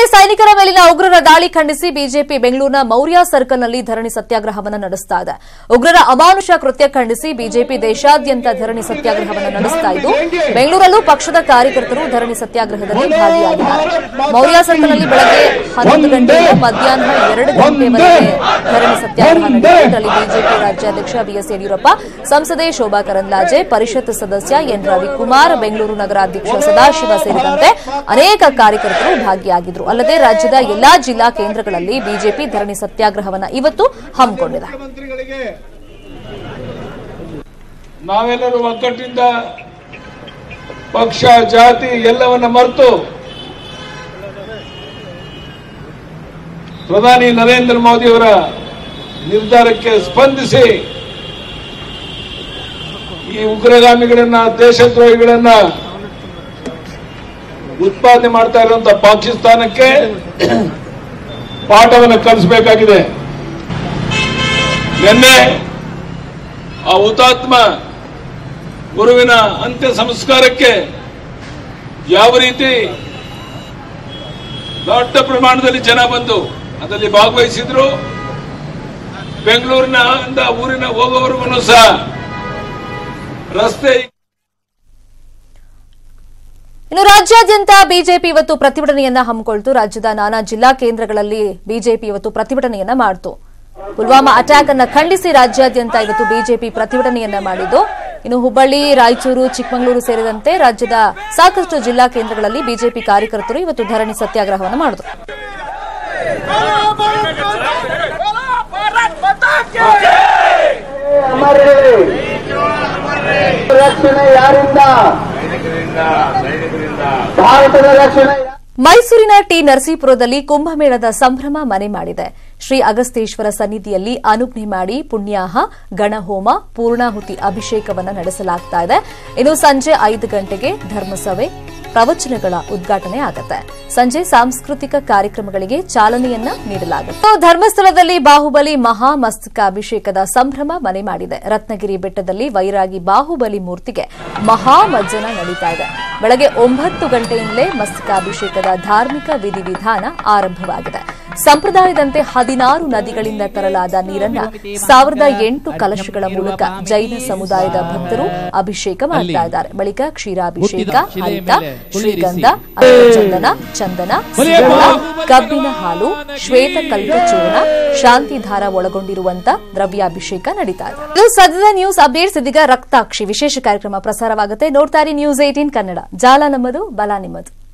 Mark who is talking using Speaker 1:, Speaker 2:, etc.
Speaker 1: ಸೈನಿಕರ ಮೇಲಿನ ಉಗ್ರರ ದಾಳಿ ಖಂಡಿಸಿ ಬಿಜೆಪಿ ಬೆಂಗಳೂರಿನ ಮೌರ್ಯ ಸರ್ಕಲ್ನಲ್ಲಿ ಧರಣಿ ಸತ್ಯಾಗ್ರಹವನ್ನು ನಡೆಸ್ತಾ ಇದೆ ಉಗ್ರರ ಅಮಾನುಷ ಕೃತ್ಯ ಖಂಡಿಸಿ ಬಿಜೆಪಿ ದೇಶಾದ್ಯಂತ ಧರಣಿ ಸತ್ಯಾಗ್ರಹವನ್ನು ನಡೆಸ್ತಾ ಇದ್ದು ಬೆಂಗಳೂರಲ್ಲೂ ಪಕ್ಷದ ಕಾರ್ಯಕರ್ತರು ಧರಣಿ ಸತ್ಯಾಗ್ರಹದಲ್ಲಿ ಭಾಗಿಯಾಗಿದ್ದಾರೆ ಮೌರ್ಯ ಸರ್ಕಲ್ನಲ್ಲಿ ಬೆಳಗ್ಗೆ ಹನ್ನೊಂದು ಗಂಟೆಯಿಂದ ಮಧ್ಯಾಹ್ನ ಎರಡು ಗಂಟೆವರೆಗೆ ಧರಣಿ ಸತ್ಯಾಗ್ರಹ ನಡೆದಿದೆ ಇದರಲ್ಲಿ ಬಿಜೆಪಿ ರಾಜ್ಯಾಧ್ಯಕ್ಷ ಬಿಎಸ್ ಯಡಿಯೂರಪ್ಪ ಸಂಸದೆ ಶೋಭಾ ಕರಂದ್ಲಾಜೆ ಪರಿಷತ್ ಸದಸ್ಯ ಎನ್ ರವಿಕುಮಾರ್ ಬೆಂಗಳೂರು ನಗರಾಧ್ಯಕ್ಷ ಸದಾಶಿವ ಸೇರಿದಂತೆ ಅನೇಕ ಕಾರ್ಯಕರ್ತರು ಭಾಗಿಯಾಗಿದ್ದರು ಅಲ್ಲದೆ ರಾಜ್ಯದ ಎಲ್ಲಾ ಜಿಲ್ಲಾ ಕೇಂದ್ರಗಳಲ್ಲಿ ಬಿಜೆಪಿ ಧರಣಿ ಸತ್ಯಾಗ್ರಹವನ್ನು ಇವತ್ತು ಹಮ್ಮಿಕೊಂಡಿದೆ
Speaker 2: ಮುಖ್ಯಮಂತ್ರಿಗಳಿಗೆ ನಾವೆಲ್ಲರೂ ಒಗ್ಗಟ್ಟಿಂದ ಪಕ್ಷ ಜಾತಿ ಎಲ್ಲವನ್ನ ಮರೆತು ಪ್ರಧಾನಿ ನರೇಂದ್ರ ಮೋದಿಯವರ ನಿರ್ಧಾರಕ್ಕೆ ಸ್ಪಂದಿಸಿ ಈ ಉಗ್ರಗಾಮಿಗಳನ್ನ ದೇಶದ್ರೋಹಿಗಳನ್ನ ಉತ್ಪಾದನೆ ಮಾಡ್ತಾ ಇರುವಂತ ಪಾಕಿಸ್ತಾನಕ್ಕೆ ಪಾಠವನ್ನು ಕಲಿಸಬೇಕಾಗಿದೆ ನಿನ್ನೆ ಆ ಹುತಾತ್ಮ ಗುರುವಿನ ಅಂತ್ಯ ಸಂಸ್ಕಾರಕ್ಕೆ ಯಾವ ರೀತಿ ದೊಡ್ಡ ಪ್ರಮಾಣದಲ್ಲಿ ಜನ ಬಂದು ಅದರಲ್ಲಿ ಭಾಗವಹಿಸಿದ್ರು ಬೆಂಗಳೂರಿನ ಇಂದ ಊರಿನ ಹೋಗೋವರೆಗೂ ಸಹ ರಸ್ತೆ
Speaker 1: ಇನ್ನು ರಾಜ್ಯಾದ್ಯಂತ ಬಿಜೆಪಿ ಇವತ್ತು ಪ್ರತಿಭಟನೆಯನ್ನ ಹಮ್ಮಿಕೊಳ್ತು ರಾಜ್ಯದ ನಾನಾ ಜಿಲ್ಲಾ ಕೇಂದ್ರಗಳಲ್ಲಿ ಬಿಜೆಪಿ ಇವತ್ತು ಪ್ರತಿಭಟನೆಯನ್ನ ಮಾಡಿತು ಪುಲ್ವಾಮಾ ಅಟ್ಯಾಕ್ ಅನ್ನ ಖಂಡಿಸಿ ರಾಜ್ಯಾದ್ಯಂತ ಇವತ್ತು ಬಿಜೆಪಿ ಪ್ರತಿಭಟನೆಯನ್ನ ಮಾಡಿದ್ದು ಇನ್ನು ಹುಬ್ಬಳ್ಳಿ ರಾಯಚೂರು ಚಿಕ್ಕಮಗಳೂರು ಸೇರಿದಂತೆ ರಾಜ್ಯದ ಸಾಕಷ್ಟು ಜಿಲ್ಲಾ ಕೇಂದ್ರಗಳಲ್ಲಿ ಬಿಜೆಪಿ ಕಾರ್ಯಕರ್ತರು ಇವತ್ತು ಧರಣಿ ಸತ್ಯಾಗ್ರಹವನ್ನು ಮಾಡಿದ್ರು
Speaker 3: ರಕ್ಷಣೆ ಯಾರಿಂದ ಭಾರತದ ರಕ್ಷಣೆ ಯಾ-
Speaker 1: ಮೈಸೂರಿನ ಟಿ ನರಸೀಪುರದಲ್ಲಿ ಕುಂಭಮೇಳದ ಸಂಭ್ರಮ ಮನೆ ಮಾಡಿದೆ ಶ್ರೀ ಅಗಸ್ತೇಶ್ವರ ಸನ್ನಿಧಿಯಲ್ಲಿ ಅನುಜ್ಞೆ ಮಾಡಿ ಪುಣ್ಯಾಹ ಗಣಹೋಮ ಪೂರ್ಣಾಹುತಿ ಅಭಿಷೇಕವನ್ನು ನಡೆಸಲಾಗ್ತಾ ಇದೆ ಇನ್ನು ಸಂಜೆ ಐದು ಗಂಟೆಗೆ ಧರ್ಮಸಭೆ ಪ್ರವಚನಗಳ ಉದ್ಘಾಟನೆ ಆಗುತ್ತೆ ಸಂಜೆ ಸಾಂಸ್ಕೃತಿಕ ಕಾರ್ಯಕ್ರಮಗಳಿಗೆ ಚಾಲನೆಯನ್ನ ನೀಡಲಾಗುತ್ತೆ ಧರ್ಮಸ್ಥಳದಲ್ಲಿ ಬಾಹುಬಲಿ ಮಹಾ ಮಸ್ತಕಾಭಿಷೇಕದ ಸಂಭ್ರಮ ಮನೆ ಮಾಡಿದೆ ರತ್ನಗಿರಿ ಬೆಟ್ಟದಲ್ಲಿ ವೈರಾಗಿ ಬಾಹುಬಲಿ ಮೂರ್ತಿಗೆ ಮಹಾಮಜ್ಜನ ನಡೀತಾ ಇದೆ ಬೆಳಗ್ಗೆ ಒಂಬತ್ತು ಗಂಟೆಯಿಂದಲೇ ಮಸ್ತಕಾಭಿಷೇಕದ ಧಾರ್ಮಿಕ ವಿಧಿವಿಧಾನ ಆರಂಭವಾಗಿದೆ ಸಂಪ್ರದಾಯದಂತೆ ಹದಿನಾರು ನದಿಗಳಿಂದ ತರಲಾದ ನೀರನ್ನ ಸಾವಿರದ ಎಂಟು ಕಲಶಗಳ ಮೂಲಕ ಜೈನ ಸಮುದಾಯದ ಭಕ್ತರು ಅಭಿಷೇಕ ಮಾಡ್ತಾ ಇದ್ದಾರೆ ಬಳಿಕ ಕ್ಷೀರಾಭಿಷೇಕ ಹರಿತ ಶ್ರೀಗಂಧ ಚಂದನ ಚಂದನ ಸಿಂಧೂರ, ಕಬ್ಬಿನ ಹಾಲು ಶ್ವೇತ ಕಲ್ಪಚೂರ್ಣ ಶಾಂತಿಧಾರ ಒಳಗೊಂಡಿರುವಂತ ದ್ರವ್ಯಾಭಿಷೇಕ ನಡೀತಾ ಇದೆ ಇದು ಸದ್ಯದ ನ್ಯೂಸ್ ಅಪ್ಡೇಟ್ಸ್ ಇದೀಗ ರಕ್ತಾಕ್ಷಿ ವಿಶೇಷ ಕಾರ್ಯಕ್ರಮ ಪ್ರಸಾರವಾಗುತ್ತೆ ನೋಡ್ತಾ ಇರಿ ನ್ಯೂಸ್ ಏಟೀನ್ ಕನ್ನಡ ಜಾಲ ನಮ್ಮದು ಬಲ ನಿಮ್ಮದು